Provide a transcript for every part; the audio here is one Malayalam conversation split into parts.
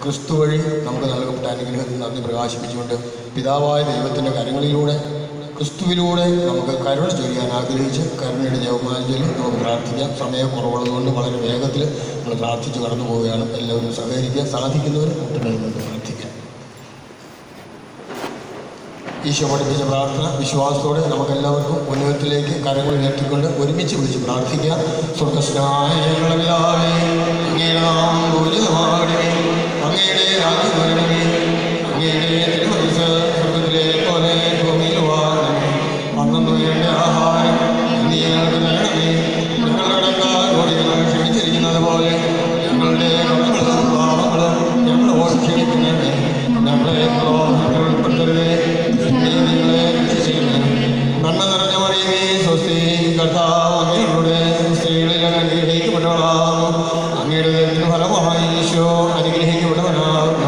ക്രിസ്തു വഴി നമുക്ക് നൽകപ്പെട്ട അനുഗ്രഹത്തിൽ നന്ദി പ്രകാശിപ്പിച്ചുകൊണ്ട് പിതാവായ ദൈവത്തിൻ്റെ കരങ്ങളിലൂടെ ക്രിസ്തുവിലൂടെ നമുക്ക് കരുണ ചൊരിയാൻ ആഗ്രഹിച്ച് കരുണയുടെ ജവമാനം ചൊല്ലി നമുക്ക് പ്രാർത്ഥിക്കാം സമയക്കുറവുള്ളതുകൊണ്ട് വളരെ വേഗത്തിൽ നമ്മൾ പ്രാർത്ഥിച്ച് കടന്നു പോവുകയാണ് എല്ലാവരും സഹകരിക്കുക സാധിക്കുന്നവർ മുട്ടുന്നത് പ്രാർത്ഥിക്കാം ഈശോ പഠിപ്പിച്ച പ്രാർത്ഥന വിശ്വാസത്തോടെ നമുക്കെല്ലാവർക്കും ഉന്നതത്തിലേക്ക് കരങ്ങൾ ഉയർത്തിക്കൊണ്ട് ഒരുമിച്ച് വിളിച്ച് പ്രാർത്ഥിക്കാം സ്വർഗസ്നായ ഞങ്ങളുടെ പിതാവേ അങ്ങയുടെ നാമം പൂജിതമാകണമേ അങ്ങയുടെ രാജ്യം വരണമേ അങ്ങയുടെ തിരുമനസ് സ്വർഗത്തിലെ പോലെ ഭൂമിയിൽ വാങ്ങണമേ അന്നു വേണ്ട ആഹാരം നീ ഞങ്ങൾക്ക് തരണമേ ഞങ്ങളുടെ കടക്കാരോട് ഞങ്ങൾ ക്ഷമിച്ചിരിക്കുന്നത് പോലെ ഞങ്ങളുടെ കടങ്ങളും പാപങ്ങളും ഞങ്ങളോട് ക്ഷമിക്കണമേ ഞങ്ങളെ പ്രലോഭനത്തിൽ ഉൾപ്പെടുത്തരുതേ നിങ്ങളെ രക്ഷിക്കണമേ നന്മ നിറഞ്ഞ മറിയമേ സ്വസ്തി കർത്താവ് അങ്ങയുടെ സ്ത്രീകളിൽ അങ്ങ് അനുഗ്രഹിക്കപ്പെട്ടവളാകുന്നു അങ്ങയുടെ ദൈവത്തിന് ഫലമായി ഈശോ അനുഗ്രഹിക്കപ്പെട്ടവനാകുന്നു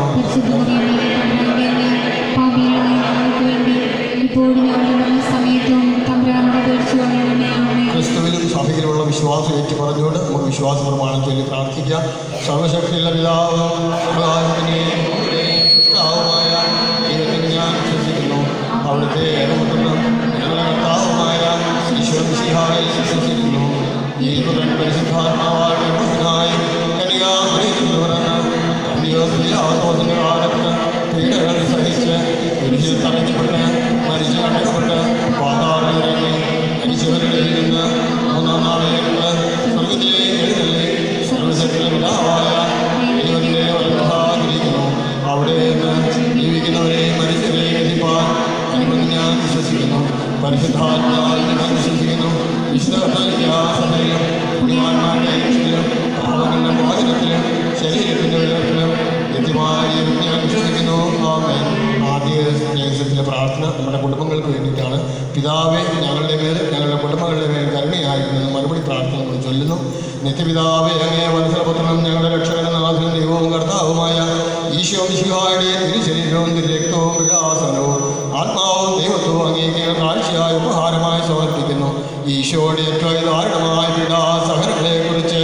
ഇപ്പോഴും ഞങ്ങളുടെ സമയത്തും തമ്പുരാനോട് പേടിച്ചുകൊള്ളണമേ ആമേൻ ക്രിസ്തുവിലും സഭയിലുള്ള വിശ്വാസം ഏറ്റു പറഞ്ഞുകൊണ്ട് നമുക്ക് വിശ്വാസ പ്രമാണം ചൊല്ലി പ്രാർത്ഥിക്കാം സർവശക്തിയുള്ള പിതാവ് പ്രകാശത്തിനെയും ഭൂമിയുടെയും സൃഷ്ടാവുമായ ദൈവത്തിന് ഞാൻ വിശ്വസിക്കുന്നു അവിടുത്തെ ഏകപുത്രനും ഞങ്ങളുടെ കർത്താവുമായ ഈശോ മിശിഹായിൽ വിശ്വസിക്കുന്നു ഈ പുത്രൻ പരിശുദ്ധാത്മാവായ മകനായി കന്യാസ്ത്രീയാത്തോസിന്റെ കാലത്ത് പീഡകൾ സഹിച്ച് കുരിശിൽ തറയ്ക്കപ്പെട്ട് മരിച്ചു കടക്കപ്പെട്ട് പാതാളിറങ്ങി മരിച്ചവരുടെ നിന്ന് മൂന്നാം നാളെയുള്ള സ്വർഗത്തിലേക്ക് എഴുന്നള്ളി സർവശക്തിയുടെ പിതാവായ ദൈവത്തിന്റെ വലഭാഗത്തിരിക്കുന്നു അവിടെ നിന്ന് ജീവിക്കുന്നവരെ മരിച്ചവരെ എത്തിപ്പാൻ അനുമതി ഞാൻ വിശ്വസിക്കുന്നു പരിശുദ്ധാത്മാവിൽ ഞാൻ വിശ്വസിക്കുന്നു വിശുദ്ധ സഭയിലും പുണ്യവാന്മാരുടെ ഐക്യത്തിലും പാവങ്ങളുടെ മോചനത്തിലും ശരീരത്തിന്റെ ഉയരത്തിലും കൃത്യമായി ഞാൻ വിശ്വസിക്കുന്നു ആമേൻ ആദ്യ സ്നേഹത്തിലെ പ്രാർത്ഥന നമ്മുടെ കുടുംബങ്ങൾക്ക് വേണ്ടിയിട്ടാണ് പിതാവെ ഞങ്ങളുടെ മേൽ ഞങ്ങളുടെ കുടുംബങ്ങളുടെ മേൽ കരുണയായിരിക്കുന്ന മറുപടി പ്രാർത്ഥന നമ്മൾ ചൊല്ലുന്നു നിത്യപിതാവെ അങ്ങേ വത്സരപുത്രനും ഞങ്ങളുടെ രക്ഷകനും നാഥനും ദൈവവും കർത്താവുമായ ഈശോ മിശിഹായുടെ തിരുശരീരവും തിരുരക്തവും വിലാസനവും ആത്മാവും ദൈവത്വവും അങ്ങേക്ക് കാഴ്ചയായ ഉപഹാരമായി സമർപ്പിക്കുന്നു ഈശോയുടെ ഏറ്റവും ദാരുണമായ പീഡാസഹനങ്ങളെ കുറിച്ച്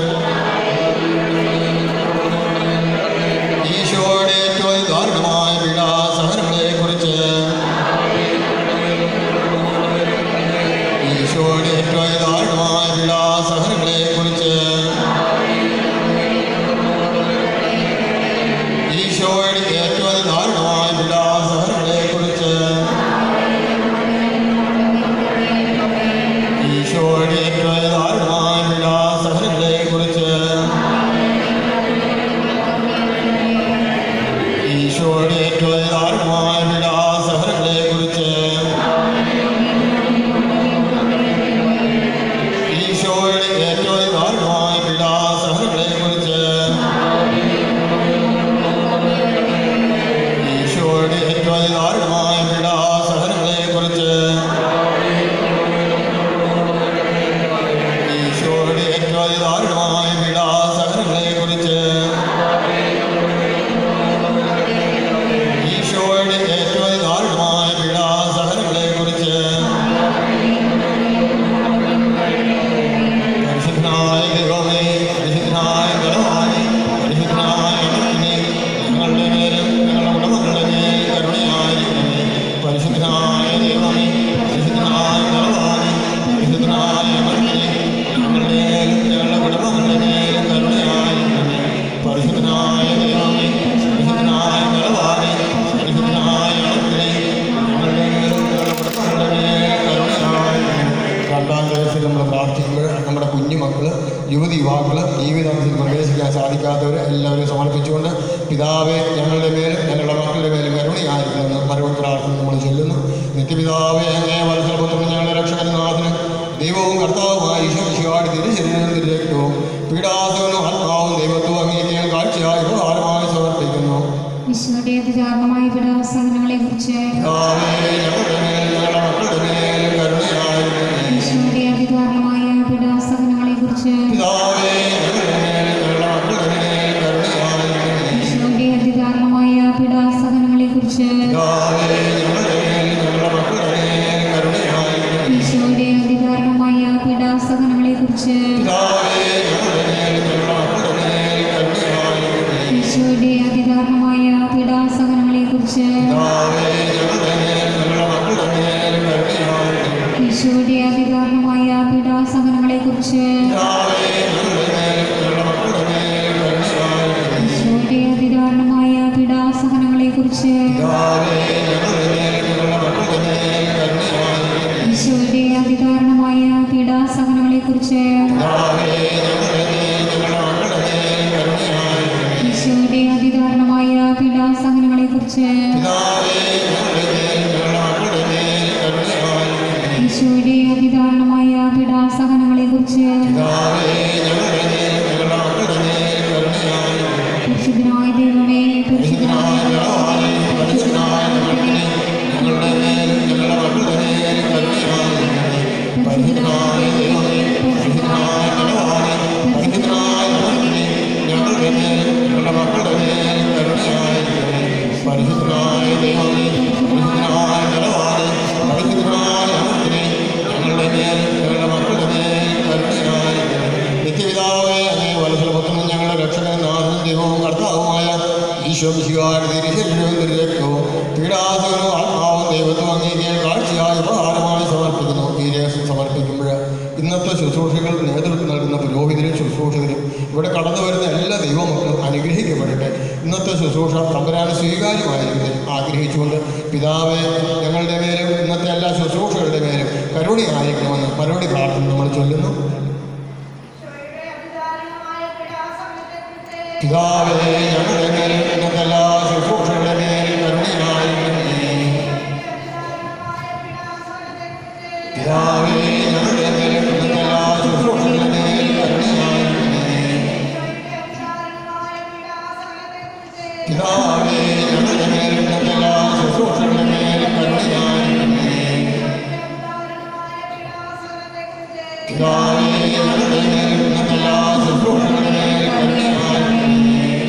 ഈശോയുടെ ഏറ്റവും ദാരുണമായ പീഡാസഹനങ്ങളെ കുറിച്ച് ഈശോയുടെ ഏറ്റവും ദാരുണമായ പീഡാസഹനങ്ങളെ കുറിച്ച് ഈശോയുടെ ഏറ്റവും ദാരുണമായ പീഡാസഹനങ്ങളെ കുറിച്ച് ഈശോയുടെ ഏറ്റവും ദാരുണമായ പീഡാസഹനങ്ങളെ കുറിച്ച് ഈശോയുടെ ഏറ്റവും ദാരുണമായ പീഡാസഹനങ്ങളെ കുറിച്ച് ഈശോയുടെ ഏറ്റവും ദാരുണമായ പീഡാസഹനങ്ങളെ കുറിച്ച് ഈശോയുടെ ഏറ്റവും ദാരുണമായ പീഡാസഹനങ്ങളെ കുറിച്ച് ഈശോയുടെ ഏറ്റവും ദാരുണമായ പീഡാസഹനങ്ങളെ കുറിച്ച് ഈശോയുടെ ഏറ്റവും ദാരുണമായ പീഡാസഹനങ്ങളെ കുറിച്ച് പരിശുദ്ധനായ ദൈവമേ പരിശുദ്ധനായ ബലവാനെ പരിശുദ്ധനായ അമർത്തിനെ ഞങ്ങളുടെ മേലും ഞങ്ങളുടെ കുടുംബങ്ങളുടെ മേൽ കരുണയായിരിക്കണമേ പരിശുദ്ധനായ ദൈവമേ പരിശുദ്ധനായ ബലവാനെ പരിശുദ്ധനായ അമർത്തിനെ ഞങ്ങളുടെ മേലും ഞങ്ങളുടെ കുടുംബങ്ങളുടെ മേലും കരുണയായിരിക്കണമേ പരിശുദ്ധനായ ദൈവമേ പരിശുദ്ധനായ ബലവാനെ പരിശുദ്ധനായ അമർത്തിനെ ഞങ്ങളുടെ മേലും ഞങ്ങളുടെ കുടുംബങ്ങളുടെ മേൽ കരുണയായിരിക്കണമേ രണ്ടാം ക്ലാസ്സിൽ നമ്മൾ പ്രാർത്ഥിക്കുമ്പോൾ നമ്മുടെ കുഞ്ഞുമക്കൾ യുവതി യുവാക്കൾ ജീവിതത്തിൽ പ്രവേശിക്കാൻ സാധിക്കാത്തവർ എല്ലാവരും സമർപ്പിച്ചുകൊണ്ട് പിതാവെ ഞങ്ങളുടെ മേലും ഞങ്ങളുടെ മക്കളുടെ മേലും കരുണയായിരിക്കുമെന്ന് പരവത് പ്രാർത്ഥന നമ്മൾ ചൊല്ലുന്നു നിത്യപിതാവെ അങ്ങേ വത്സരപുത്രനും ഞങ്ങളുടെ രക്ഷകനാഥനും ദൈവവും കർത്താവുമായ ഈശ്വരിശിവാടി തിരുശരീരം തിരുരക്തവും പീഡാസവനും ആത്മാവും ദൈവത്വവും അങ്ങേക്ക് കാഴ്ചയായി ഉപകാരമായി സമർപ്പിക്കുന്നു ഈശോയുടെ അതിദാരുണമായ പീഡാസഹനങ്ങളെ കുറിച്ച് പിതാവേ ഞങ്ങളുടെ മേൽ ഞങ്ങളുടെ മക്കളുടെ മേലും കരുണയായിരിക്കണമേ ഈശോയുടെ അതിദാരുണമായ പീഡാസഹനങ്ങളെ കുറിച്ച് പിതാവേ ഞങ്ങളുടെ മേൽ ഞങ്ങളുടെ മക്കളുടെ മേൽ കരുണയായിരിക്കണമേ ഈശോയുടെ അതിദാരുണമായ പീഡാസഹനങ്ങളെ കുറിച്ച് പിതാവേ ഞങ്ങളുടെ മേൽ ഞങ്ങളുടെ മക്കളുടെ മേൽ കരുണയായിരിക്കണമേ ഈശോയുടെ അതിദാരുണമായ പീഡാസഹനങ്ങളെ കുറിച്ച് പിതാവേ ഞങ്ങളുടെ മേൽ ഞങ്ങളുടെ മക്കളുടെ മേൽ കരുണയായിരിക്കണമേ ഈശോയുടെ കുറിച്ച് പിതാവേ ഞങ്ങളുടെ മേലും ഞങ്ങളുടെ മക്കളുടെ മേലും കരുണയായിരിക്കണമേ ഈശോയുടെ അതിദാരുണമായ പീഡാസഹനങ്ങളെ കുറിച്ച് പിതാവേ ഞങ്ങളുടെ മേലും ഞങ്ങളുടെ മക്കളുടെ മേലും കരുണയായിരിക്കണമേ ഈശോയുടെ അതിദാരുണമായ പീഡാസഹനങ്ങളെ കുറിച്ച് പിതാവേ ഞങ്ങളുടെ മേലും ഞങ്ങളുടെ മക്കളുടെ മേലും കരുണയായിരിക്കണമേ ഈശോയുടെ അതിദാരുണമായ പീഡാസഹനങ്ങളെ കുറിച്ച് പിതാവേ ഞങ്ങളുടെ മേലും ഞങ്ങളുടെ മക്കളുടെ മേലും കരുണയായിരിക്കണമേ ഈശോയുടെ അതിദാരുണമായ പീഡാസഹനങ്ങളെ കുറിച്ച് പിതാവേ ഞങ്ങളുടെ മേലും ഞങ്ങളുടെ മക്കളുടെ മേലും കരുണയായിരിക്കണമേ ഈശോയുടെ അതിദാരുണമായ പീഡാസഹനങ്ങളെ കുറിച്ച് പിതാവേ ഞങ്ങളുടെ മേലും ഞങ്ങളുടെ മക്കളുടെ മേലും കരുണയായിരിക്കണമേ പരിശുദ്ധനായ ദൈവമേ പരിശുദ്ധനായ പിതാവേ, പരിശുദ്ധനായ ഞങ്ങളുടെ ഞങ്ങളുടെ മേലും ഞങ്ങളുടെ മക്കളുടെ മേലും കരുണയായിരിക്കണമേ പരിശുദ്ധനായ ദൈവമേ പരിശുദ്ധനായ പിതാവേ, പരിശുദ്ധനായ ഞങ്ങളുടെ ഞങ്ങളുടെ മേലും ഞങ്ങളുടെ മക്കളുടെ മേലും കരുണയായിരിക്കണമേ പരിശുദ്ധനായ ദൈവമേ പരിശുദ്ധനായ പിതാവേ, പരിശുദ്ധനായ ഞങ്ങളുടെ ഞങ്ങളുടെ മേലും ഞങ്ങളുടെ മക്കളുടെ മേലും കരുണയായിരിക്കണമേ നിത്യപിതാവേ അങ്ങേ വലസുലഭത്തും ഞങ്ങളുടെ രക്ഷകനും നാഥനും ദൈവവും കർത്താവുമായ ഈശോ മിശിഹായുടെ തിരിശരീരവും രക്തവും പീഡാസകനും ആത്മാവും ദൈവത്വം അങ്ങേക്ക് കാഴ്ചയായി ഉപഹാരമായി സമർപ്പിക്കുന്നു ഈ രഹസ്യം സമർപ്പിക്കുമ്പോൾ ഇന്നത്തെ ശുശ്രൂഷകൾ നേതൃത്വം നൽകുന്ന പുരോഹിതരും ശുശ്രൂഷകരും ഇവിടെ കടന്നു വരുന്ന എല്ലാ ദൈവമക്കളും അനുഗ്രഹിക്കപ്പെടട്ടെ ഇന്നത്തെ ശുശ്രൂഷ തമ്പരാന് സ്വീകാര്യമായിരിക്കും ആഗ്രഹിച്ചുകൊണ്ട് പിതാവെ ഞങ്ങളുടെ മേലും ഇന്നത്തെ എല്ലാ ശുശ്രൂഷകളുടെ മേലും കരുണയായിരിക്കണമെന്ന് മറുപടി പ്രാർത്ഥന നമ്മൾ ചൊല്ലുന്നു പിതാവേ ഞങ്ങളുടെ മേലും ഇന്നത്തെ എല്ലാ ശുശ്രൂഷകളുടെ മേലും കരുണയായിരിക്കണമേ പിതാവേ ഞങ്ങളുടെ മേലും ഇന്നത്തെ എല്ലാ ശുശ്രൂഷകളുടെ മേലും കരുണയായിരിക്കണമേ പിതാവേ ഞങ്ങളുടെ മേലും ഇന്നത്തെ എല്ലാ ശുശ്രൂഷകളുടെ മേലും കരുണയായിരിക്കണമേ പിതാവേ ഞങ്ങളുടെ മേലും ഇന്നത്തെ എല്ലാ ശുശ്രൂഷകളുടെ മേലും കരുണയായിരിക്കണമേ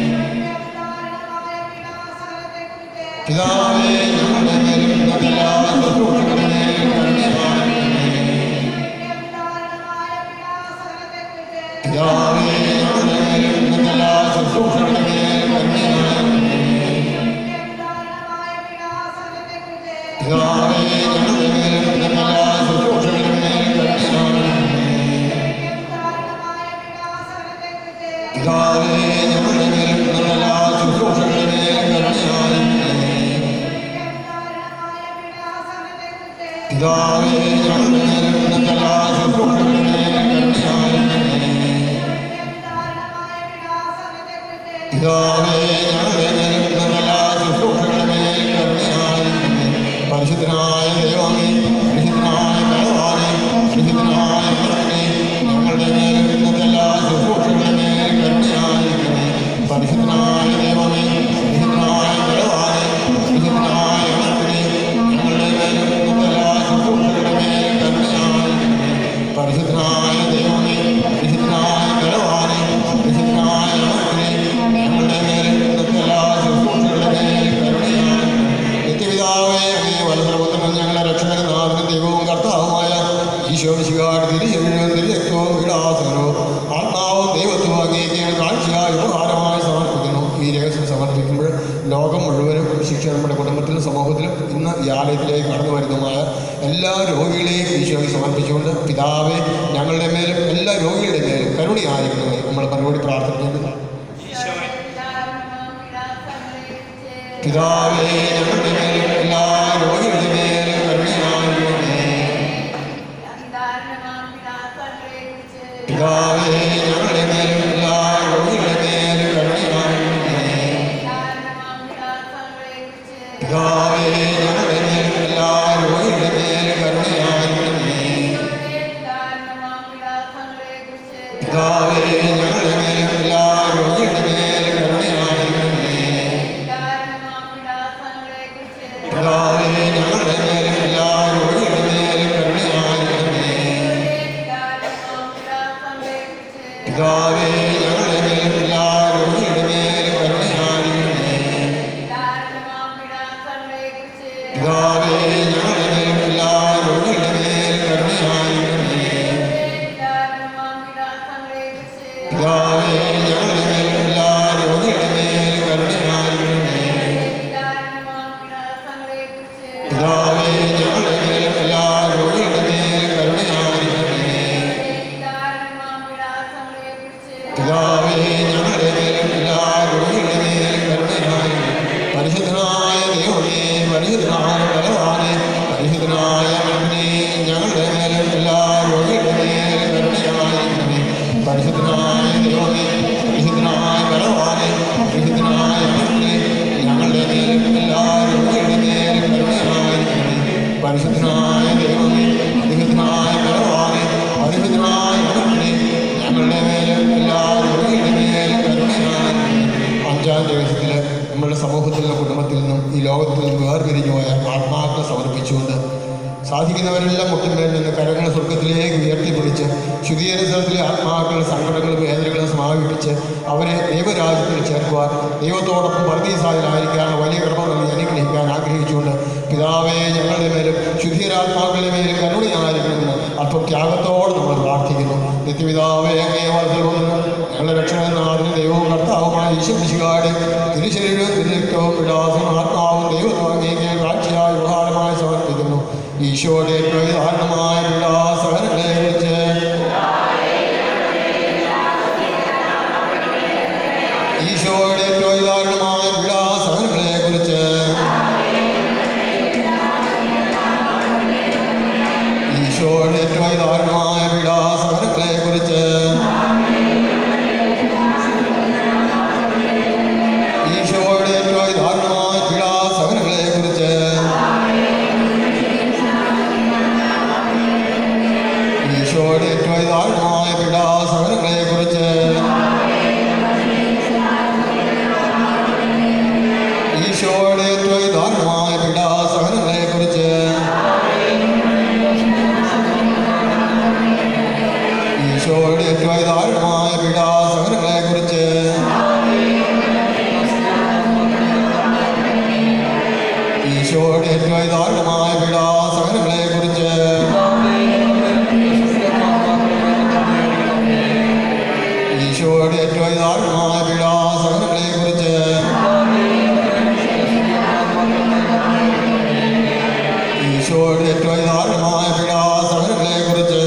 പിതാവേ ഞങ്ങളുടെ മേലും ഇന്നത്തെ എല്ലാ ശുശ്രൂഷകളുടെ മേലും കരുണയായിരിക്കണമേ പിതാവേ ഞങ്ങളുടെ മേലും ഇന്നത്തെ എല്ലാ ശുശ്രൂഷകളുടെ മേലും കരുണയായിരിക്കണമേ പിതാവേ ഞങ്ങളുടെ മേലും ഇന്നത്തെ എല്ലാ ശുശ്രൂഷകളുടെ മേലും കരുണയായിരിക്കണമേ പിതാവേ ഞങ്ങളുടെ മേലും ഇന്നത്തെ എല്ലാ ശുശ്രൂഷകളുടെ മേലും കരുണയായിരിക്കണമേ പിതാവേ ഞങ്ങളുടെ മേലും ഇന്നത്തെ എല്ലാ ശുശ്രൂഷകളുടെ മേലും കരുണയായിരിക്കണമേ പിതാവേ ഞങ്ങളുടെ മേലും ഇന്നത്തെ എല്ലാ ശുശ്രൂഷകളുടെ മേലും കരുണയായിരിക്കണമേ പരിശുദ്ധനായ ദൈവമേ പരിശുദ്ധനായ ഭഗവാനെ പരിശുദ്ധനായ ഭഗവനെ ഞങ്ങളുടെ മേലും ഇന്നത്തെ എല്ലാ ശുശ്രൂഷകളുടെ മേലും കരുണയായിരിക്കണേ പരിശുദ്ധനായ ദൈവമേ പരിശുദ്ധനായ ഭഗവാനെ പരിശുദ്ധനായ ഭഗവനെ ഞങ്ങളുടെ മേലും ഇന്നത്തെ എല്ലാ ശുശ്രൂഷകളുടെ മേലും കരുണയായിരിക്കണേ പരിശുദ്ധനായ ദൈവമേ പരിശുദ്ധനായ ഭഗവാനെ പരിശുദ്ധനായ ഭഗവനെ ഞങ്ങളുടെ മേലും ഇന്നത്തെ എല്ലാ ശുശ്രൂഷകളുടെ മേലും കരുണയായിരിക്കണേ നിത്യപിതാവേ അങ്ങേ വലതുപുത്രനും ഞങ്ങളുടെ രക്ഷകനും നാഥനും ദൈവവും കർത്താവുമായ ഈശോ ശിവാട് തിരിച്ചെഴുതും തിരിച്ചെത്തവും വിടാസനോ ആത്മാവും ദൈവത്വവും അങ്ങേക്ക് കാഴ്ചയായി ഉപഹാരമായി സമർപ്പിക്കുന്നു ഈ രഹസ്യം സമർപ്പിക്കുമ്പോൾ ലോകം മുഴുവനും ശിക്ഷ നമ്മുടെ കുടുംബത്തിലും സമൂഹത്തിലും ഇന്ന് ഈ ആലയത്തിലേക്ക് കടന്നു വരുന്നതുമായ എല്ലാ രോഗികളെയും ഈശോയ്ക്ക് സമർപ്പിച്ചുകൊണ്ട് പിതാവെ ഞങ്ങളുടെ മേലും എല്ലാ രോഗികളുടെ മേലും കരുണയായിരിക്കണമേ നമ്മൾ മറുപടി പ്രാർത്ഥിക്കുന്നത് പിതാവേ ഞങ്ങളുടെ മേലും എല്ലാ രോഗികളുടെ മേലും കരുണയായിരിക്കണമേ പിതാവേ ഞങ്ങളുടെ മേലും എല്ലാ രോഗികളുടെ മേലും കരുണയായിരിക്കണമേ പിതാവേ ഞങ്ങളുടെ മേലും എല്ലാ രോഗികളുടെ മേലും കരുണയായിരിക്കണമേ പിതാവേ ഞങ്ങളുടെ മേലും എല്ലാ രോഗികളുടെ മേലും കരുണയായിരിക്കണമേ പിതാവേ ദിവസത്തിൽ നമ്മളുടെ സമൂഹത്തിൽ നിന്നും കുടുംബത്തിൽ നിന്നും ഈ ലോകത്തിൽ നിന്നും വേർപിരിഞ്ഞു പോയ ആത്മാക്കളെ സമർപ്പിച്ചുകൊണ്ട് സാധിക്കുന്നവരെല്ലാം മുട്ടിന്മേൽ നിന്ന് കരങ്ങൾ സ്വർഗത്തിലേക്ക് ഉയർത്തിപ്പിടിച്ച് ശുദ്ധീകരണ സ്ഥലത്തിലെ ആത്മാക്കളുടെ സങ്കടങ്ങളും വേദനകളും സമാപിപ്പിച്ച് അവരെ ദൈവരാജ്യത്തിൽ ചേർക്കുവാൻ ദൈവത്തോടൊപ്പം വർദ്ധീസായിലായിരിക്കാനുള്ള വലിയ കൃപ നൽകി അനുഗ്രഹിക്കാൻ ആഗ്രഹിച്ചുകൊണ്ട് പിതാവേ ഞങ്ങളുടെ മേലും ശുദ്ധീകരാത്മാക്കളുടെ മേലും കരുണയായിരിക്കണമെന്ന് അല്പം ത്യാഗത്തോടെ നമ്മൾ പ്രാർത്ഥിക്കുന്നു നിത്യപിതാവേ അങ്ങേ വളർത്തുകൊണ്ട് ഞങ്ങളുടെ രക്ഷകനാഥനും ദൈവവും കർത്താവുമായ ഈശ്വരശികാട് തിരുശരീരവും തിരുരക്തവും വിലാസവും ആത്മാവും ദൈവവും അങ്ങേക്ക് കാഴ്ചയായി ഉപഹാരമായി സമർപ്പിക്കുന്നു ഈശോയുടെ ഏറ്റവും ധാരണമായ വിലാസകരങ്ങളെ കുറിച്ച് ഈശോയുടെ ഏറ്റവും ധാരണമായ വിലാസകരങ്ങളെ കുറിച്ച് ഈശോയുടെ ഏറ്റവും ധാരണമായ വിലാസകരങ്ങളെ കുറിച്ച് ഈശോയുടെ ഏറ്റവും ധാരണമായ വിലാസകരങ്ങളെ കുറിച്ച് ഈശോയുടെ ഏറ്റവും ധാരണമായ വിലാസകരങ്ങളെ കുറിച്ച് ഈശോയുടെ ഏറ്റവും ധാരണമായ വിലാസകരങ്ങളെ കുറിച്ച് ഈശോയുടെ ഏറ്റവും ധാരണമായ വിലാസകരങ്ങളെ കുറിച്ച് ഈശോയുടെ ഏറ്റവും ധാരണമായ വിലാസകരങ്ങളെ കുറിച്ച് ഈശോയുടെ ഏറ്റവും ധാരണമായ വിലാസകരങ്ങളെ കുറിച്ച് ഈശോയുടെ ഏറ്റവും ധാരണമായ വിലാസകരങ്ങളെ കുറിച്ച്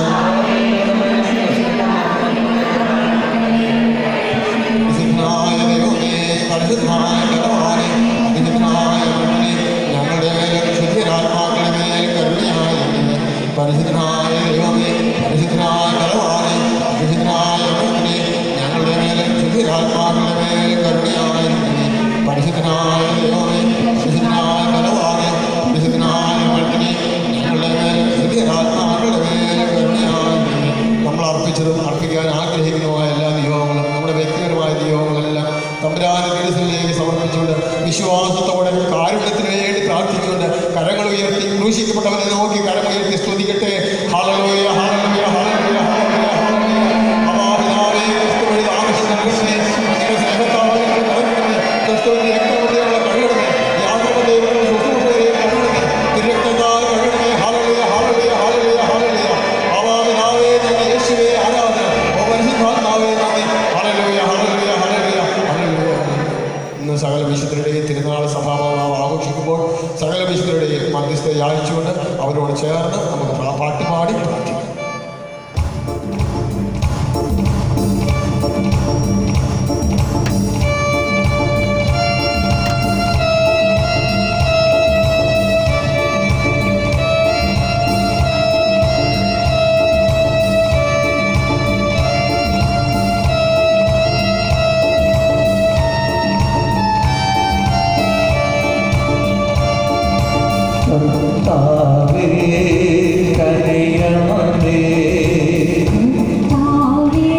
വിശുദ്ധനായ ദൈവമേ പരിശുദ്ധനായ ബലവാനെ അതിശുദ്ധനായ പുത്രനെ ഞങ്ങളുടെ മേലും ശുദ്ധിരാത്മാക്കളുടെ മേലും കരുണയായിരിക്കണമേ പരിശുദ്ധനായ ദൈവമേ പരിശുദ്ധനായ ബലവാനെ അതിശുദ്ധനായ പുത്രനെ ഞങ്ങളുടെ മേലും ശുദ്ധിരാത്മാക്കളുടെ മേലും കരുണയായിരിക്കണമേ പരിശുദ്ധനായ ദൈവമേ പരിശുദ്ധനായ ബലവാനെ പരിശുദ്ധനായ പുത്രനെ ഞങ്ങളുടെ മേലും ശുദ്ധിരാത്മാക്കളുടെ മേലും കരുണയായിരിക്കണമേ നമ്മൾ അർപ്പിച്ചതും അർപ്പിക്കാൻ ആഗ്രഹിക്കുന്നതുമായ എല്ലാ നിയോഗങ്ങളും നമ്മുടെ വ്യക്തിപരമായ നിയോഗങ്ങളെല്ലാം തമ്പുരാന തിരുസലിലേക്ക് സമർപ്പിച്ചുകൊണ്ട് വിശ്വാസത്തോടെ കാരുണ്യത്തിന് വേണ്ടി പ്രാർത്ഥിച്ചുകൊണ്ട് കരങ്ങൾ ഉയർത്തി ക്രൂശിക്കപ്പെട്ടവരെ നോക്കി കരമുയർത്തി സ്തുതിക്കട്ടെ ഹാലലോയ ഹാലലോയ ഹാലലോയ ഹാലലോയ ഹാലലോയ അവാപിതാവേ ക്രിസ്തു വഴി ആവശ്യം നൽകണമേ അങ്ങയുടെ സ്നേഹത്താൽ ഞങ്ങൾ നിറയ്ക്കണമേ ക്രിസ്തുവിന്റെ രക്തമുള്ള കഴുകണമേ യാതൊരു ദൈവങ്ങളും ശുശ്രൂഷകരെയും കഴുകണമേ തിരുരക്തത്താൽ കഴുകണമേ ഹാലലോയ ഹാലലോയ ഹാലലോയ ഹാലലോയ അവാപിതാവേ നന്ദി യേശുവേ ആരാധന ഓ പരിശുദ്ധാത്മാവേ നന്ദി ഹാലലോയ ഹാലലോയ ഹാലലോയ ഹാലലോയ ഇന്ന് സകല വിശുദ്ധരുടെയും തിരുനാൾ സഭാഭാവം ആഘോഷിക്കുമ്പോൾ സകല വിശുദ്ധരുടെയും മധ്യസ്ഥ യാചിച്ചുകൊണ്ട് അവരോട് ചേർന്ന് നമുക്ക് പ്രാ- പാട്ടുപാടി പ്രാർത്ഥിക്കാം കർത്താവേ കനിയണമേ താവേ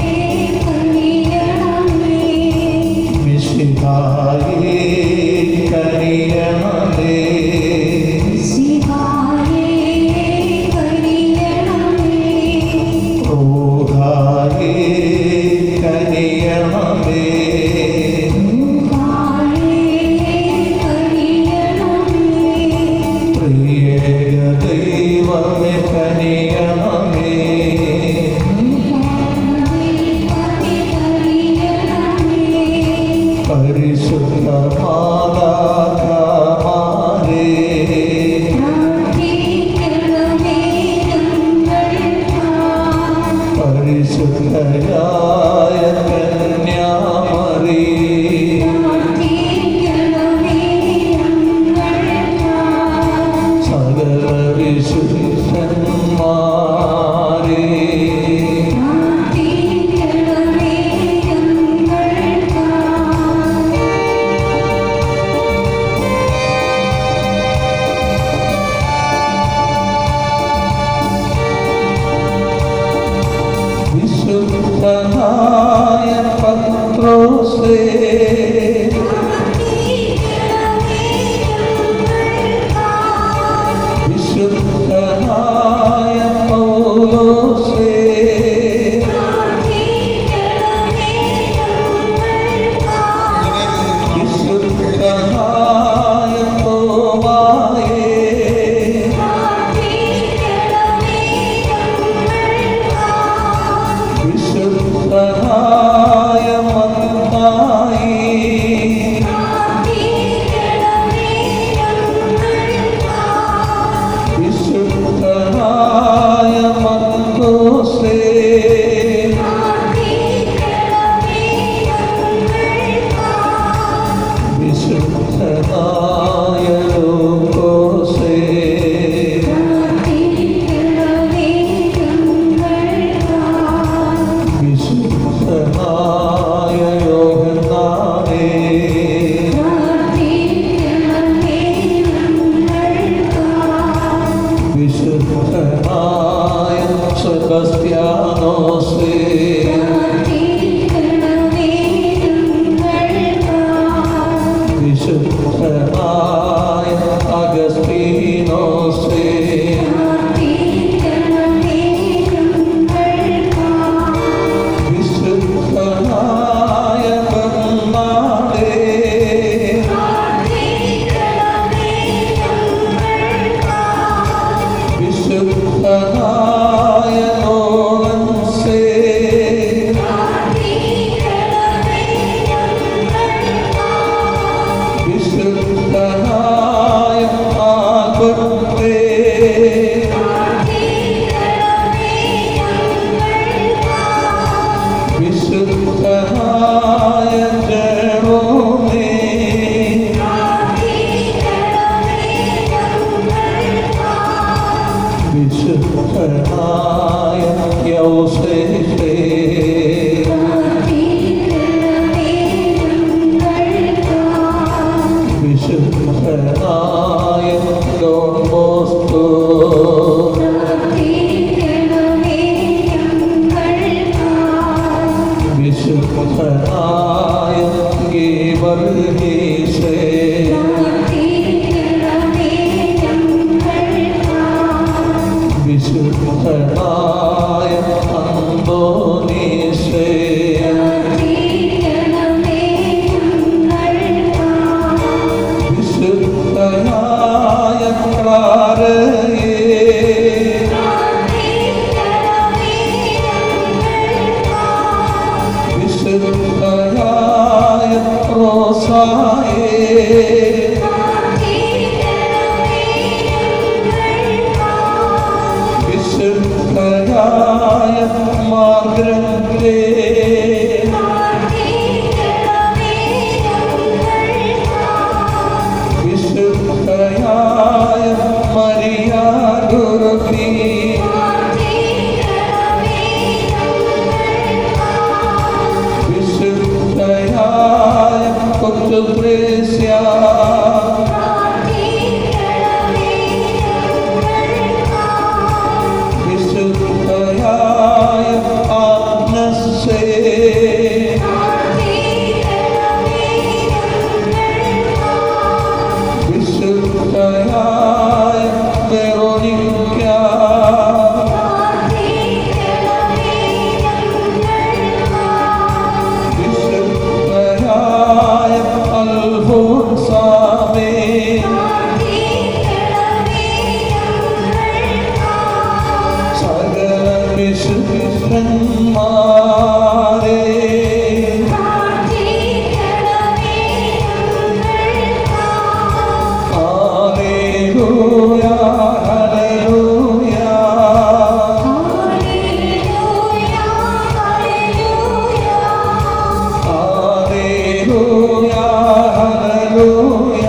കനിയണമേ മിശിഹായേ കനിയണമേ ശിവായേ കനിയണമേ ക്രോധായേ കനിയണമേ വായേ കനിയണമേ പ്രിയ ദൈവമേ കനിയണമേ പരിശുദ്ധ മാതാകാമാരേ പരിശുദ്ധയായ കന്യാമറി സകല വിശുദ്ധന്മാരേ ും വർഗീസേ പ്രാർത്ഥിക്കണമേ ഞങ്ങൾക്കായി. വിശുദ്ധനായ അന്തോനീസേ പ്രാർത്ഥിക്കണമേ ഞങ്ങൾക്കായി. വിശുദ്ധനായ ക്ലാരയേ പ്രാർത്ഥിക്കണമേ ഞങ്ങൾക്കായി. വിശുദ്ധനായ റോസായേ പ്രാർത്ഥിക്കണമേ ഞങ്ങൾക്കായി. വിശുദ്ധനായ മാർഗ്രേ പ്രാർത്ഥിക്കണമേ ഞങ്ങൾക്കായി. വിശുദ്ധനായ മരിയ ദുർഗി പ്രാർത്ഥിക്കണമേ ഞങ്ങൾക്കായി. വിശുദ്ധനായ കുത്തുപ്രേസ്യ പ്രാർത്ഥിക്കണമേ ഞങ്ങൾക്കായി. വിശുദ്ധനായ ആഗ്നസേ പ്രാർത്ഥിക്കണമേ ഞങ്ങൾക്കായി. വിശുദ്ധനായ വെറോനിക്ക പ്രാർത്ഥിക്കണമേ ഞങ്ങൾക്കായി. വിശുദ്ധനായ അൽഫോൻസാമേ പ്രാർത്ഥിക്കണമേ ഞങ്ങൾക്കായി. സകല വിശുദ്ധന്മാരെ പ്രാർത്ഥിക്കണമേ ഞങ്ങൾക്കായി. ഹല്ലേലൂയ ഹല്ലേലൂയ ഹല്ലേലൂയ ഹല്ലേലൂയ ഹല്ലേലൂയ ഹല്ലേലൂയ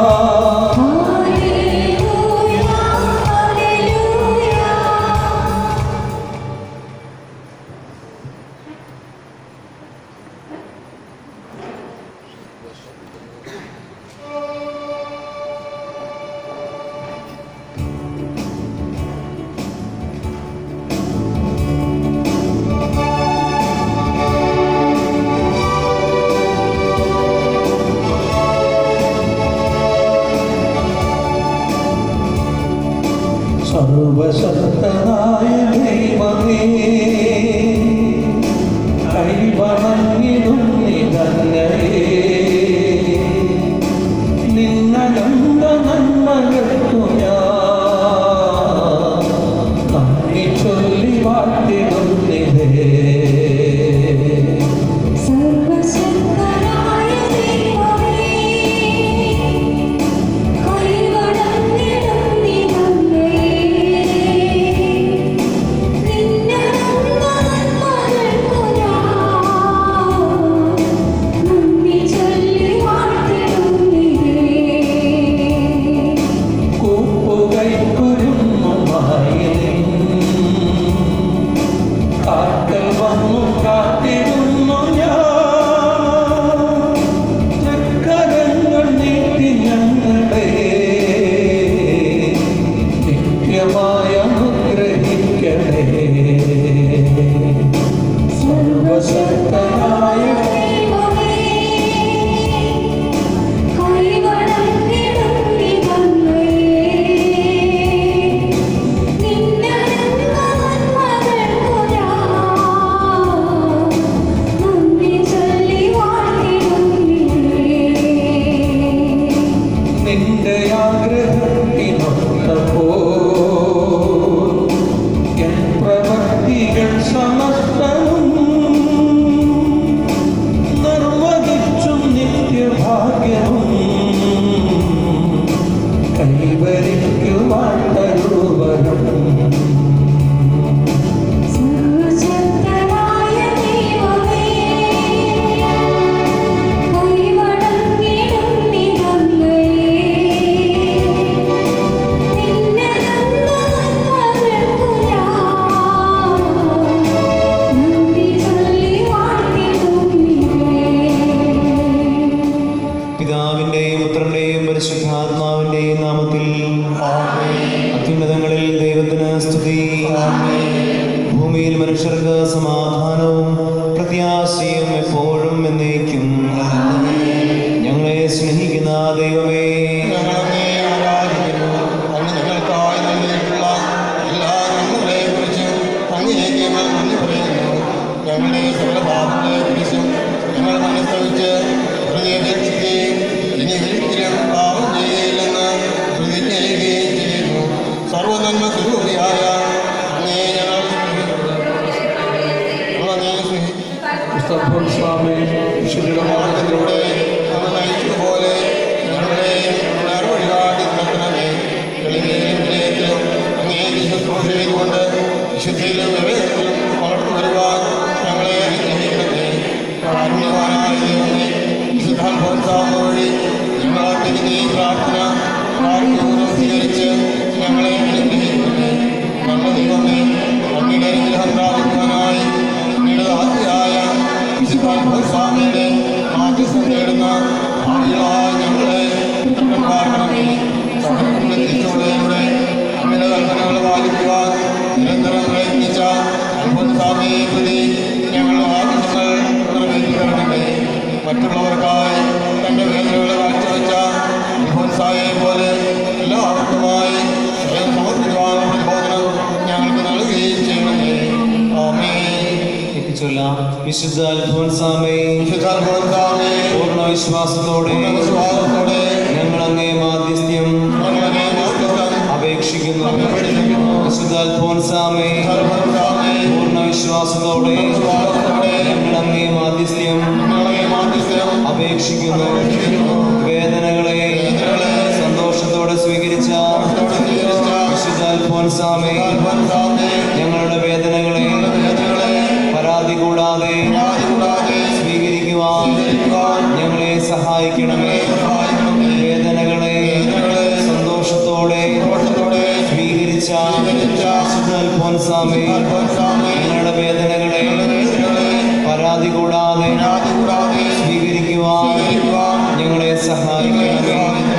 ഹല്ലേലൂയ ഹല്ലേലൂയ സർവശക്തനായ ദൈവമേ കൈവണങ്ങിടും നിതങ്ങളേ നിന്നകണ്ട നന്മകൾക്കു ഞാൻ നന്ദി ചൊല്ലി വാഴ്ത്തിടുന്നിതേ സർവശക്തനായ ദൈവമേ കൈവണങ്ങിടും നിന്നെ നിന്നെ നന്മകൾക്കു ഞാൻ നന്ദി ചൊല്ലി വാഴ്ത്തിടുന്നിതേ കൂപ്പുകൈക്കുരുന്നുമായി കാക്കൽ വന്നു കാത്തിരുന്നു ഞാൻ തൃക്കരങ്ങൾ നീട്ടി ഞങ്ങളെ നിത്യമായ അനുഗ്രഹിക്കണേ സർവശക്തനായ ദൈവമേ കൈവണങ്ങിടും നിന്നെ നിന്നെ നന്മകൾക്കു ഞാൻ നന്ദി ചൊല്ലി വാഴ്ത്തിടുന്നിതേ നിന്റെ ആഗ്രഹത്തിനൊത്തപ്പോ എൻ പ്രവൃത്തികൾ സമസ്തവും നിർവഹിച്ചും നിത്യഭാഗ്യവും കൈവരിക്കുവാൻ തരുവരും സർവശക്തനായ ദൈവമേ കൈവണങ്ങിടും നിന്നെ നിന്നെ നന്മകൾക്കു ഞാൻ നന്ദി ചൊല്ലി വാഴ്ത്തിടുന്നിതേ പിതാവിന്റെയും പുത്രന്റെയും പരിശുദ്ധാത്മാവിന്റെയും നാമത്തിൽ അത്യുന്നതങ്ങളിൽ ദൈവത്തിന് സ്തുതി ഭൂമിയിൽ മനുഷ്യർക്ക് സമാധാനവും പ്രത്യാശയും എപ്പോഴും എന്നേക്കും ദൈവമേ ഞങ്ങളങ്ങേ ആരാധിക്കുന്നു അങ്ങ് ഞങ്ങൾക്കായി നൽകിയിട്ടുള്ള എല്ലാ നന്മകളെക്കുറിച്ചും അങ്ങേക്ക് ഞങ്ങൾ നന്ദി പറയുന്നു ഞങ്ങളുടെ സകല പാപങ്ങളെക്കുറിച്ചും ഞങ്ങൾ മനസ്സവിച്ച് വെറുതെ അപേക്ഷിക്കുകയും ഇനി ഒരിക്കലും പാപം ചെയ്യുകയില്ലെന്ന് പ്രതിജ്ഞ ചെയ്യുകയും ചെയ്യുന്നു സർവനന്മ സ്വരൂപിയായ അങ്ങേ ഞങ്ങൾ ഞങ്ങളങ്ങേ സ്നേഹിക്കുന്നു ക്രിസ്തഫോൻ സ്വാമി വിശുദ്ധ മാർഗത്തിലൂടെ നമ്മൾ നയിച്ചതുപോലെ ഞങ്ങളെയും ഞങ്ങളുടെ വഴികാട്ടി നടത്തണമേ വെളിയിലും വിലയത്തിലും അങ്ങേക്ക് ശുശ്രൂഷ ചെയ്തുകൊണ്ട് വിശുദ്ധിയിലും വിവേകത്തിലും വളർന്നു വരുവാൻ ഞങ്ങളെ അനുഗ്രഹിക്കണമേ കാരുണ്യവാനായ ദൈവമേ വിശുദ്ധാത്മോത്സാഹം വഴി ഞങ്ങളാട്ടിരിക്കുന്ന ഈ പ്രാർത്ഥന പ്രാർത്ഥനപൂർവ്വം സ്വീകരിച്ച് ഞങ്ങളെ അനുഗ്രഹിക്കണമേ നല്ല ദൈവമേ അങ്ങയുടെ അനുഗ്രഹം പ്രാപിക്കുവാനായി അങ്ങയുടെ ആദ്യയായ വിശുദ്ധാത്മസ്വാമിയുടെ മാധ്യസ്ഥം നേടുന്ന ആളുകളായ ഞങ്ങളെ പാർക്കണമേ സഹനങ്ങളുടെ തിരിച്ചുള്ളവരുടെ അങ്ങയുടെ കൽപ്പനകൾ പാലിക്കുവാൻ നിരന്തരം പ്രയത്നിച്ച അത്ഭുതസ്വാമിയെ പ്രതി ഞങ്ങളുടെ ആവശ്യങ്ങൾ നിറവേറ്റി തരണമേ മറ്റുള്ളവർക്കായി തൻ്റെ വേദനകളെ കാഴ്ചവെച്ച അത്ഭുതസായെ പോലെ എല്ലാവർക്കുമായി സ്വയം സമർപ്പിക്കുവാനുള്ള പ്രബോധനം ഞങ്ങൾക്ക് നൽകുകയും ചെയ്യണമേ ആമേ ചൊല്ലാം വിശുദ്ധ അൽഫോൻസാമേ വിശുദ്ധാത്മസ്വാമി പൂർണ്ണ വിശ്വാസത്തോടെ വിശ്വാസത്തോടെ ഞങ്ങൾ അങ്ങേ മാധ്യസ്ഥ്യം ഞങ്ങളെ മാർഗം അപേക്ഷിക്കുന്നു പഠിപ്പിക്കുന്നു വിശുദ്ധ അൽഫോൻസാമേ സർവ്വസ്വാമി പൂർണ്ണ വിശ്വാസത്തോടെ വിശ്വാസത്തോടെ ഞങ്ങൾ അങ്ങേ മാധ്യസ്ഥ്യം ഞങ്ങളെ മാധ്യസ്ഥം അപേക്ഷിക്കുന്നു വേദനകളെ സന്തോഷത്തോടെ സ്വീകരിച്ച വിശുദ്ധ അൽഫോൻസാമേ ഞങ്ങളുടെ വേദനകളെ പരാതി കൂടാതെ സ്വീകരിക്കുവാൻ ഞങ്ങളെ സഹായിക്കണമേ വേദനകളെ സന്തോഷത്തോടെ സ്വീകരിച്ച വിശുദ്ധ അൽഫോൻസാമേ ഞങ്ങളുടെ വേദനകളെ പരാതി കൂടാതെ സ്വീകരിക്കുവാൻ ഞങ്ങളെ സഹായിക്കണമേ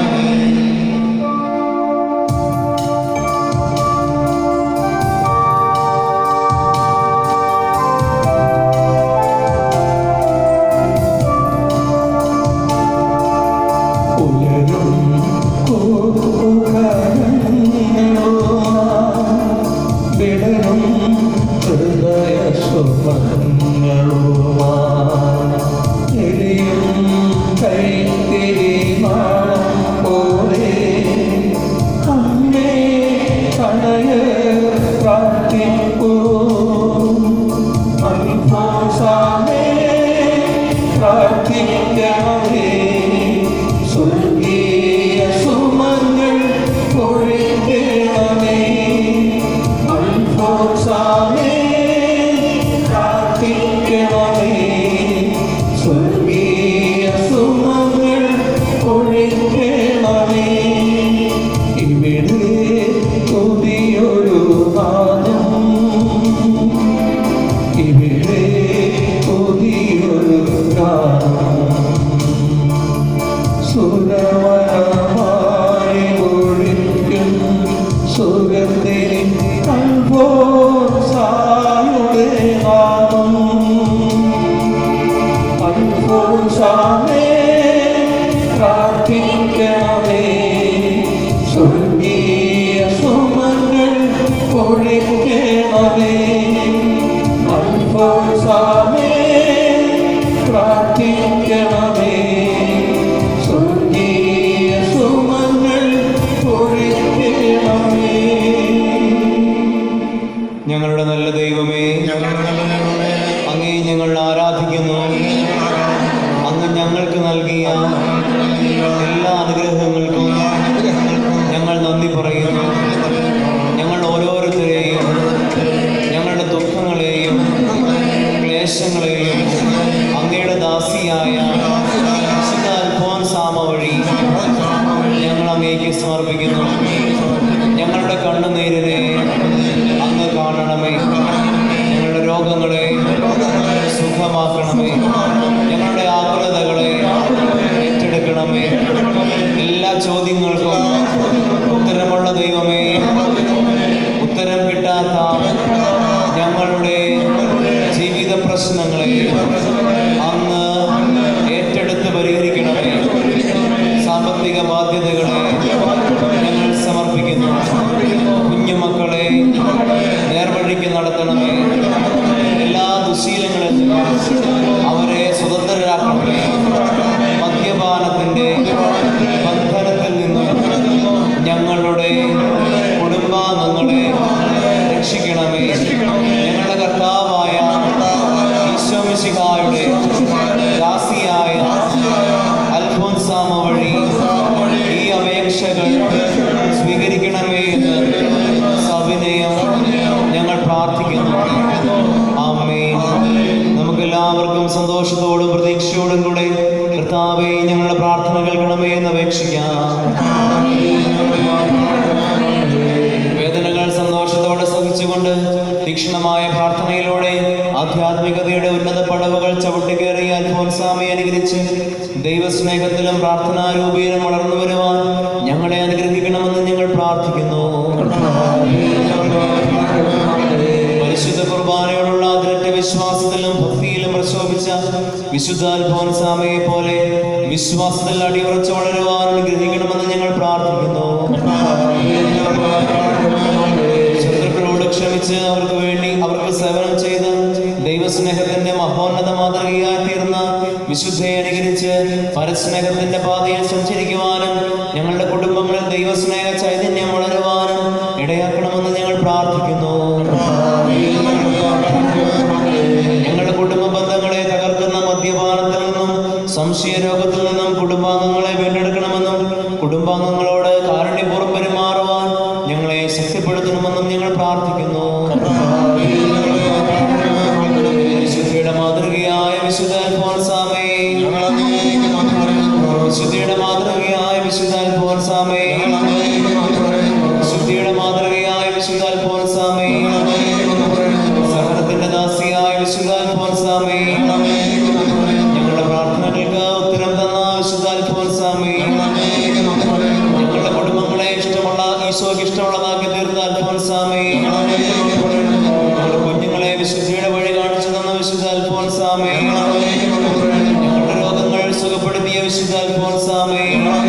ഉയരും വിടരും ഹൃദയ സ്വപ്നങ്ങളുമാ എരിയും കൈത്തിരി മാളം പോലെ അമ്മേ കണയ പ്രാർത്ഥിപ്പൂ അൽഫോസാമേ പ്രാർത്ഥിക്കണമേ സ്വർഗീയ സുമങ്ങൾ പൊഴിക്കണമേ അൽഫോസാമേ പ്രാർത്ഥിക്കണമേ സ്വർഗീയ സുമങ്ങൾ പൊഴിക്കണമേ ഇവിടെ പുതിയൊരു നാദം ഇവിടെ പുതിയൊരു ഗാനം സുരവനമായി ഒഴിക്കും സുഗന്ധി അൽഫോസായുടെ നാമം അൽഫോസാമേ പ്രാർത്ഥിക്കണമേ സ്വർഗീയ സുമങ്ങൾ പൊഴിക്കണമേ അൽഫോസാമേ പ്രാർത്ഥിക്കണമേ സ്വർഗീയ സുമങ്ങൾ പൊഴിക്കണമേ ഞങ്ങളുടെ നല്ല ദൈവമേ അങ്ങേ ഞങ്ങൾ ആരാധിക്കുന്നു അങ്ങ് ഞങ്ങൾക്ക് നൽകിയ എല്ലാ അനുഗ്രഹങ്ങൾക്കും ഞങ്ങൾ നന്ദി പറയുന്നു ഞങ്ങൾ ഓരോരുത്തരെയും ഞങ്ങളുടെ ദുഃഖങ്ങളെയും ക്ലേശങ്ങളെയും അങ്ങയുടെ ദാസിയായ വിശുദ്ധ അൽഫോൻസാമ വഴി ഞങ്ങൾ അങ്ങേക്ക് സമർപ്പിക്കുന്നു ഞങ്ങളുടെ കണ്ണുനീരിനെ അങ്ങ് കാണണമേ ഞങ്ങളുടെ രോഗങ്ങളെ സുഖമാക്കണമേ ഞങ്ങളുടെ ആകുലതകളെ ഏറ്റെടുക്കണമേ എല്ലാ ചോദ്യങ്ങൾക്കും ഉത്തരമുള്ള ദൈവമേ ഉത്തരം കിട്ടാത്ത ഞങ്ങളുടെ ജീവിത പ്രശ്നങ്ങളെ അങ്ങ് ഏറ്റെടുത്ത് പരിഹരിക്കണമേ സാമ്പത്തിക ബാധ്യതകളെ ഞങ്ങൾ സമർപ്പിക്കുന്നു കുഞ്ഞുമക്കളെ നേർവഴിക്ക് നടത്തണമേ എല്ലാ ദുശീലങ്ങളിൽ നിന്നും അവരെ സ്വതന്ത്രരാക്കണമേ മദ്യപാനത്തിൻ്റെ ബന്ധനത്തിൽ നിന്നും ഞങ്ങളുടെ കുടുംബാംഗങ്ങളെ രക്ഷിക്കണമേ ഞങ്ങളുടെ കർത്താവായ ഈശോമിശിഹായുടെ ദാസിയായ അൽഫോൻസാമ വഴി ഈ അപേക്ഷകൾ സ്വീകരിക്കണമേ എന്ന് സവിനയം ഞങ്ങൾ പ്രാർത്ഥിക്കുന്നു ആമേ നമുക്കെല്ലാവർക്കും സന്തോഷത്തോടും പ്രതീക്ഷയോടും കൂടെ കർത്താവെ ഞങ്ങളുടെ പ്രാർത്ഥന കേൾക്കണമേ എന്ന് അപേക്ഷിക്കാം വേദനകൾ സന്തോഷത്തോടെ സഹിച്ചുകൊണ്ട് തീക്ഷ്ണമായ പ്രാർത്ഥനയിലൂടെ ആധ്യാത്മികതയുടെ ഉന്നത പടവുകൾ ചവിട്ടിക്കേറി അൽഫോൻസാമയെ അനുഗ്രഹിച്ച് ദൈവസ്നേഹത്തിലും പ്രാർത്ഥനാരൂപയിലും വളർന്നു വരുവാൻ ഞങ്ങളെ അനുഗ്രഹിക്കണമെന്ന് ഞങ്ങൾ പ്രാർത്ഥിക്കുന്നു പരിശുദ്ധ കുർബാനയോടുള്ള അതിരറ്റ വിശ്വാസത്തിലും ഭക്തിയിലും പ്രശോഭിച്ച വിശുദ്ധ അൽഫോൻസാമയെ പോലെ വിശ്വാസത്തിൽ അടിയുറച്ചു വളരുവാൻ അനുഗ്രഹിക്കണമെന്ന് ഞങ്ങൾ പ്രാർത്ഥിക്കുന്നു ശത്രുക്കളോട് ക്ഷമിച്ച് അവർക്ക് വേണ്ടി അവർക്ക് സേവനം ചെയ്ത് ദൈവസ്നേഹത്തിന്റെ മഹോന്നത മാതൃകയായി തീർന്ന വിശുദ്ധയെ അനുകരിച്ച് പരസ്നേഹത്തിന്റെ പാതയിൽ സഞ്ചരിക്കുവാനും ഞങ്ങളുടെ കുടുംബങ്ങളിൽ ദൈവസ്നേഹ ചൈതന്യം വളരുവാനും ഇടയാക്കണമെന്ന് ഞങ്ങൾ പ്രാർത്ഥിക്കുന്നു ഞങ്ങളുടെ കുടുംബ ബന്ധങ്ങളെ തകർക്കുന്ന മദ്യപാനത്തിൽ നിന്നും സംശയരോഗത്തിൽ നിന്നും കുടുംബാംഗങ്ങളെ വീണ്ടെടുക്കണമെന്നും കുടുംബാംഗങ്ങളോട് കാരുണ്യപൂർവ്വം പെരുമാറുവാൻ ഞങ്ങളെ ശക്തിപ്പെടുത്തണമെന്നും ഞങ്ങൾ പ്രാർത്ഥിക്കുന്നു വിശുദ്ധിയുടെ മാതൃകയായ വിശുദ്ധ അൽഫോൻസാമേ വിശുദ്ധിയുടെ മാതൃകയായ വിശുദ്ധ അൽഫോൻസാമേ വിശുദ്ധിയുടെ മാതൃകയായ വിശുദ്ധ അൽഫോൻസാമേ സഹനത്തിന്റെ ദാസിയായ വിശുദ്ധ അൽഫോൻസാമേ ഞങ്ങളുടെ പ്രാർത്ഥനകൾക്ക് ഉത്തരം തന്ന വിശുദ്ധ അൽഫോൻസാമേ ഞങ്ങളുടെ കുടുംബങ്ങളെ ഇഷ്ടമുള്ള ഈശോയ്ക്ക് ഇഷ്ടമുള്ളതാക്കി തീർത്ത അൽഫോൻസാമേ ഞങ്ങളുടെ കുഞ്ഞുങ്ങളെ വിശുദ്ധിയുടെ വഴി കാണിച്ചു തന്ന വിശുദ്ധ അൽഫോൻസാമേ ഞങ്ങളുടെ രോഗങ്ങൾ സുഖപ്പെടുത്തിയ വിശുദ്ധ അൽഫോൻസാമേ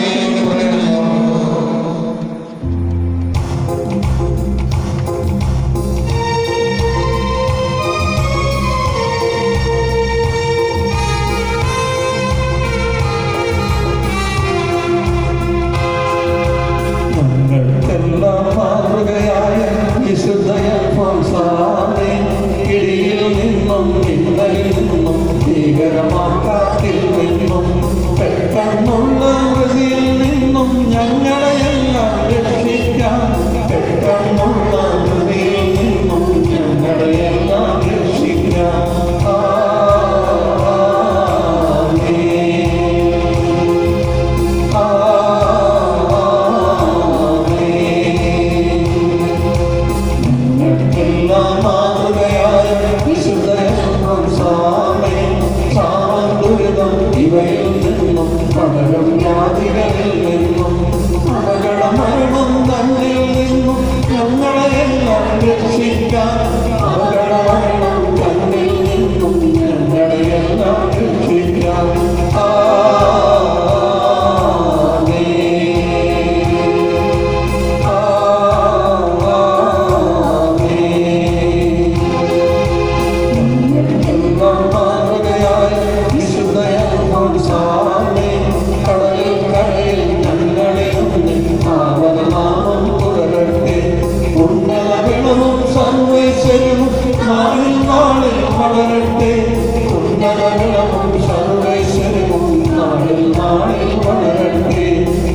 ഞങ്ങൾക്കെല്ലാം മാതൃകയായ വിശുദ്ധയ ഫംസാനെ ഇടിയിൽ നിന്നും ഇന്നലിൽ നിന്നും ഭീകരമാക്കാത്തിൽ നിന്നും പെട്ടെന്നുള്ള വൃതിയിൽ നിന്നും ഞങ്ങളെയെല്ലാം രക്ഷിക്കാം പെട്ടെന്നുള്ള വൃതിയിൽ നിന്നും ഞങ്ങളെയെല്ലാം രക്ഷിക്കാം എല്ലാം മാതൃകയായ വിശുദ്ധ സാമേ സാമദുരിതം ഇവയിൽ നിന്നും പകരം വ്യാധികളിൽ നിന്നും അപകട മരണം തന്നിൽ നിന്നും ഞങ്ങളെയെല്ലാം രക്ഷിക്കാൻ അപകട മരണം തന്നിൽ നിന്നും ഞങ്ങളെയെല്ലാം രക്ഷിക്കാൻ വളരട്ടെ ഉന്നതങ്ങളും സർവേശ്വരവും നാളിൽ നാളിൽ വളരട്ടെ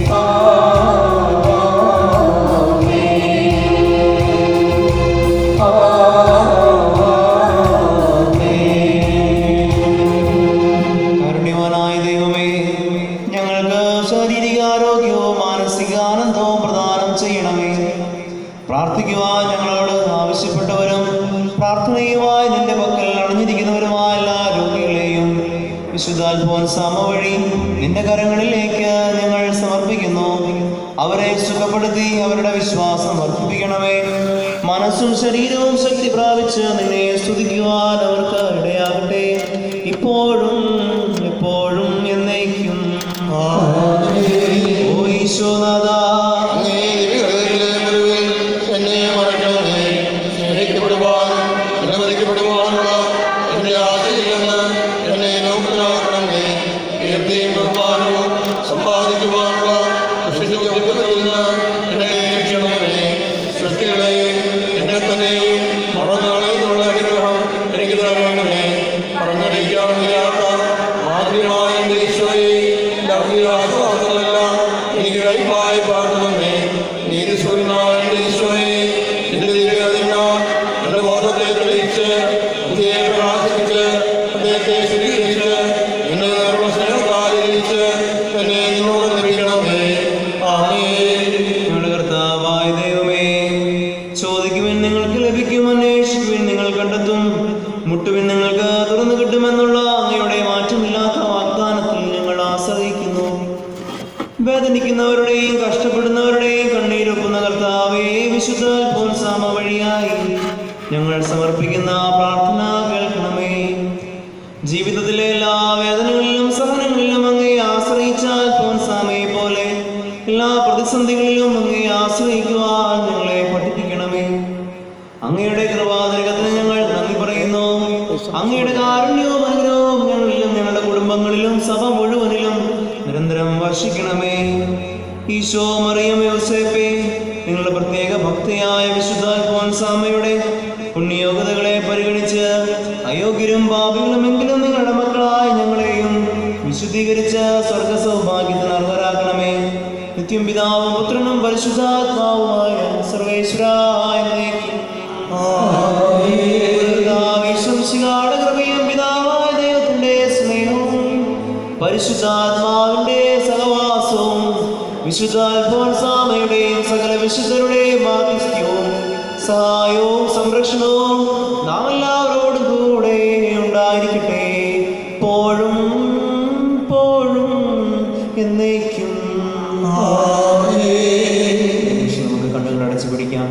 കാരുണ്യവാനായ ദൈവമേ ഞങ്ങൾക്ക് ശാരീരികാരോഗ്യവും മാനസികാനന്ദവും പ്രദാനം ചെയ്യണമേ പ്രാർത്ഥിക്കുവാൻ ഞങ്ങളോട് ആവശ്യപ്പെട്ടവരും പ്രാർത്ഥനയുമായി നിന്റെ പക്കൽ അണഞ്ഞിരിക്കുന്നവരുമായ എല്ലാ രോഗികളെയും വിശുദ്ധാത്മോത്സാമ വഴി നിന്റെ കരങ്ങളിലേക്ക് ഞങ്ങൾ സമർപ്പിക്കുന്നു അവരെ സുഖപ്പെടുത്തി അവരുടെ വിശ്വാസം വർദ്ധിപ്പിക്കണമേ മനസ്സും ശരീരവും ശക്തി പ്രാപിച്ച് നിന്നെ സ്തുതിക്കുവാൻ അവർക്ക് ഇടയാകട്ടെ ഇപ്പോഴും എപ്പോഴും എന്നേക്കും ഓ ഈശോനാഥ അങ്ങേ ദിവ്യഹൃദയത്തിലെ മുറിവിൽ എന്നെ മറക്കണമേ സ്നേഹിക്കപ്പെടുവാനും അനുവദിക്കപ്പെടുവാനുള്ള എന്റെ ആശയിൽ നിന്ന് എന്നെ നോക്കണമേ കീർത്തിയും ബഹുമാനവും സമ്പാദിക്കുവാനുള്ള സൃഷ്ടിക്കപ്പെട്ടതിൽ നിന്ന് എന്നെ രക്ഷിക്കണമേ സൃഷ്ടികളെയും എന്നെ തന്നെയും മറന്നാളെന്നുള്ള അനുഗ്രഹം എനിക്ക് തരണമേ പറഞ്ഞറിയിക്കാൻ വയ്യാത്ത മാതൃമായ എൻ്റെ ഈശോയെ എൻ്റെ അഭിലാഷവാസങ്ങളെല്ലാം എനിക്ക് കൈപ്പായി പാടണമേ നീതി സൂര്യനായ എൻ്റെ ഈശോയെ എൻ്റെ ദിവ്യതിനാൽ എൻ്റെ ബോധത്തെ തെളിയിച്ച് ബുദ്ധിയെ പ്രകാശിപ്പിച്ച് അദ്ദേഹത്തെ ശുദ്ധീകരിച്ച് എന്നെ നേർന്ന സ്നേഹത്താൽ ഇരിച്ച് എന്നെ നിന്നോട് ലഭിക്കണമേ ആമേ ഞങ്ങളുടെ കർത്താവായ ദൈവമേ ചോദിക്കുവിൻ നിങ്ങൾക്ക് ലഭിക്കും അന്വേഷിക്കുവിൻ നിങ്ങൾ കണ്ടെത്തും മുട്ടുവിൻ നിങ്ങൾക്ക് തുറന്നു കിട്ടുമെന്നുള്ള അങ്ങയുടെ മാറ്റമില്ലാത്ത വാഗ്ദാനത്തിൽ ഞങ്ങൾ ആശ്രയിക്കുന്നു വേദനിക്കുന്നവരുടെയും കഷ്ടപ്പെടുന്നവരുടെയും കണ്ണീരൊപ്പുന്ന കർത്താവേ വിശുദ്ധ അൽഫോൻസാമ വഴിയായി ഞങ്ങൾ സമർപ്പിക്കുന്ന പ്രാർത്ഥന കേൾക്കണമേ ജീവിതത്തിലെ എല്ലാ വേദനകളിലും സഹനങ്ങളിലും അങ്ങേ ആശ്രയിച്ച അൽഫോൻസാമയെ പോലെ എല്ലാ പ്രതിസന്ധികളിലും അങ്ങേ ആശ്രയിക്കുവാൻ ഞങ്ങളെ പഠിപ്പിക്കണമേ അങ്ങയുടെ കൃപാതരകത്തിന് ഞങ്ങൾ നന്ദി പറയുന്നു അങ്ങയുടെ കാരുണ്യവും അനുഗ്രഹവും ഞങ്ങളിലും ഞങ്ങളുടെ കുടുംബങ്ങളിലും സഭ മുഴുവനിലും നിരന്തരം വർഷിക്കണമേ ഈശോ മറിയം യോസേപ്പേ നിങ്ങളുടെ പ്രത്യേക ഭക്തിയായ വിശുദ്ധ അൽഫോൻസാമയുടെ പുണ്യയോഗ്യതകളെ പരിഗണിച്ച് അയോഗ്യരും പാപികളുമെങ്കിലും നിങ്ങളുടെ മക്കളായ ഞങ്ങളെയും വിശുദ്ധീകരിച്ച് സ്വർഗ സൗഭാഗ്യത്തിന് അർഹരാക്കണമേ നിത്യം പിതാവും പുത്രനും പരിശുദ്ധാത്മാവുമായ സർവേശ്വരായ കൃപയും പിതാവായ ദൈവത്തിന്റെ സ്നേഹവും പരിശുദ്ധാത്മാവിന്റെ സഹവാസവും വിശുദ്ധ അൽഫോൻസാമയുടെയും സകല വിശുദ്ധരുടെയും മാധ്യസ്ഥ്യവും സഹായവും സംരക്ഷണവും നാം എല്ലാവരോടും കൂടെ ഉണ്ടായിരിക്കട്ടെ പോഴും പോഴും എന്നേക്കും ഈശോ, നമുക്ക് കണ്ണുകൾ അടച്ചു പിടിക്കാം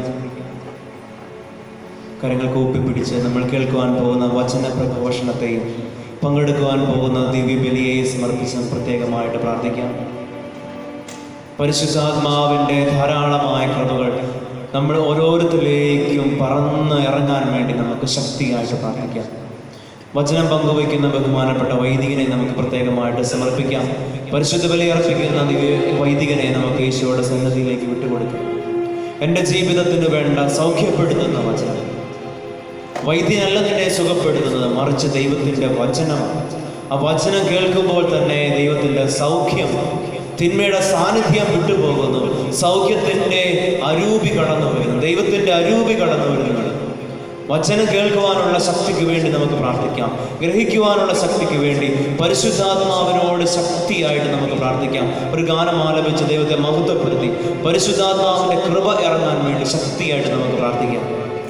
കരങ്ങൾ കൂപ്പി പിടിച്ച് നമ്മൾ കേൾക്കുവാൻ പോകുന്ന വചന പ്രഘോഷണത്തെയും പങ്കെടുക്കുവാൻ പോകുന്ന ദിവ്യബലിയെയും സമർപ്പിച്ച് പ്രത്യേകമായിട്ട് പ്രാർത്ഥിക്കാം പരിശുദ്ധാത്മാവിൻ്റെ ധാരാളമായ കൃപകൾ നമ്മൾ ഓരോരുത്തരിലേക്കും പറന്ന് ഇറങ്ങാൻ വേണ്ടി നമുക്ക് ശക്തിയായിട്ട് പ്രാർത്ഥിക്കാം വചനം പങ്കുവയ്ക്കുന്ന ബഹുമാനപ്പെട്ട വൈദികനെ നമുക്ക് പ്രത്യേകമായിട്ട് സമർപ്പിക്കാം പരിശുദ്ധ ബലി അർപ്പിക്കുന്ന ദിവ്യ- വൈദികനെ നമുക്ക് ഈശോയുടെ സന്നദ്ധിയിലേക്ക് വിട്ടുകൊടുക്കാം എൻ്റെ ജീവിതത്തിന് വേണ്ട സൗഖ്യപ്പെടുത്തുന്ന വചനം വൈദ്യനല്ല നിന്നെ സുഖപ്പെടുത്തുന്നത് മറിച്ച് ദൈവത്തിൻ്റെ വചനമാണ് ആ വചനം കേൾക്കുമ്പോൾ തന്നെ ദൈവത്തിൻ്റെ സൗഖ്യം തിന്മയുടെ സാന്നിധ്യം വിട്ടുപോകുന്നു സൗഖ്യത്തിൻ്റെ അരൂപി കടന്നു വരുന്നു ദൈവത്തിൻ്റെ അരൂപി കടന്നു വരുന്നു വചനം കേൾക്കുവാനുള്ള ശക്തിക്ക് വേണ്ടി നമുക്ക് പ്രാർത്ഥിക്കാം ഗ്രഹിക്കുവാനുള്ള ശക്തിക്ക് വേണ്ടി പരിശുദ്ധാത്മാവിനോട് ശക്തിയായിട്ട് നമുക്ക് പ്രാർത്ഥിക്കാം ഒരു ഗാനം ആലപിച്ച് ദൈവത്തെ മഹത്വപ്പെടുത്തി പരിശുദ്ധാത്മാവിൻ്റെ കൃപ ഇറങ്ങാൻ വേണ്ടി ശക്തിയായിട്ട് നമുക്ക് പ്രാർത്ഥിക്കാം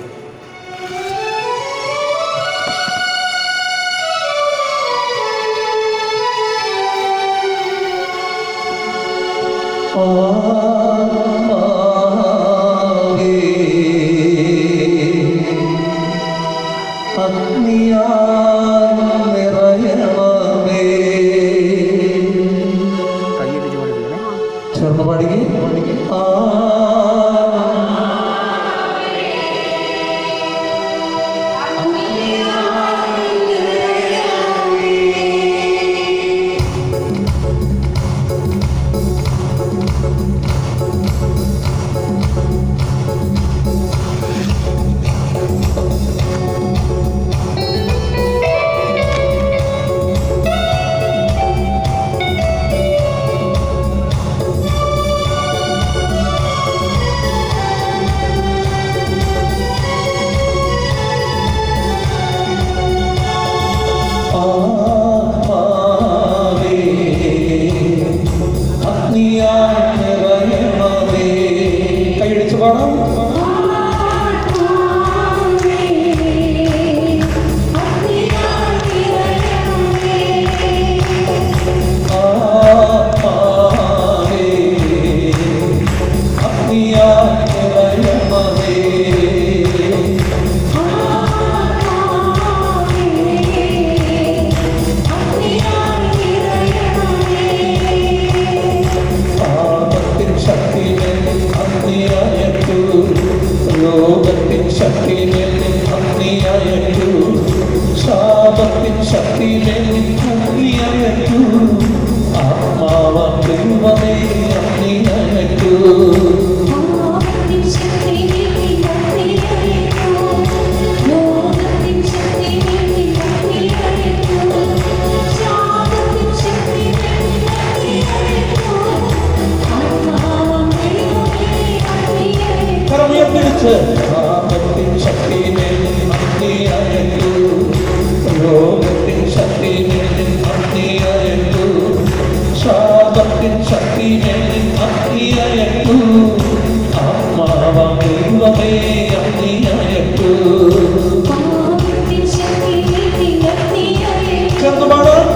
ആത്മാവേ, അഗ്നിയാൽ നിറയണമേ. ചേർന്ന് പാടിക്കേ ആ ആത്മാവേ, അഗ്നിയാൽ നിറയണമേ. കൈയടിച്ച് പാടാം ആത്മാവേ, അഗ്നിയാൽ നിറയണമേ. ആ ദൈവമേ അങ്ങേയറ്റു പാപത്തിൻ ശക്തി നീക്കി അഗ്നിയയച്ചു. ലോകത്തിൻ ശക്തി നീക്കി അഗ്നിയയച്ചു. ശാപത്തിൻ ശക്തി നീക്കി അഗ്നിയയച്ചു. ആത്മാവാം ദൈവമേ അഗ്നിയയച്ചു. കരമുയർത്തിടിച്ച് പാപത്തിൻ ശക്തി അങ്ങേയറ്റു ലോകത്തിൻ ശക്തി അങ്ങേയറ്റു ശാപത്തിൻ ശക്തി അങ്ങേയറ്റു ആത്മാവാം ദൈവമേ അങ്ങേയറ്റു പാപത്തിൻ ശക്തി നീക്കി അഗ്നിയയച്ചു. ചേർന്ന് പാടാം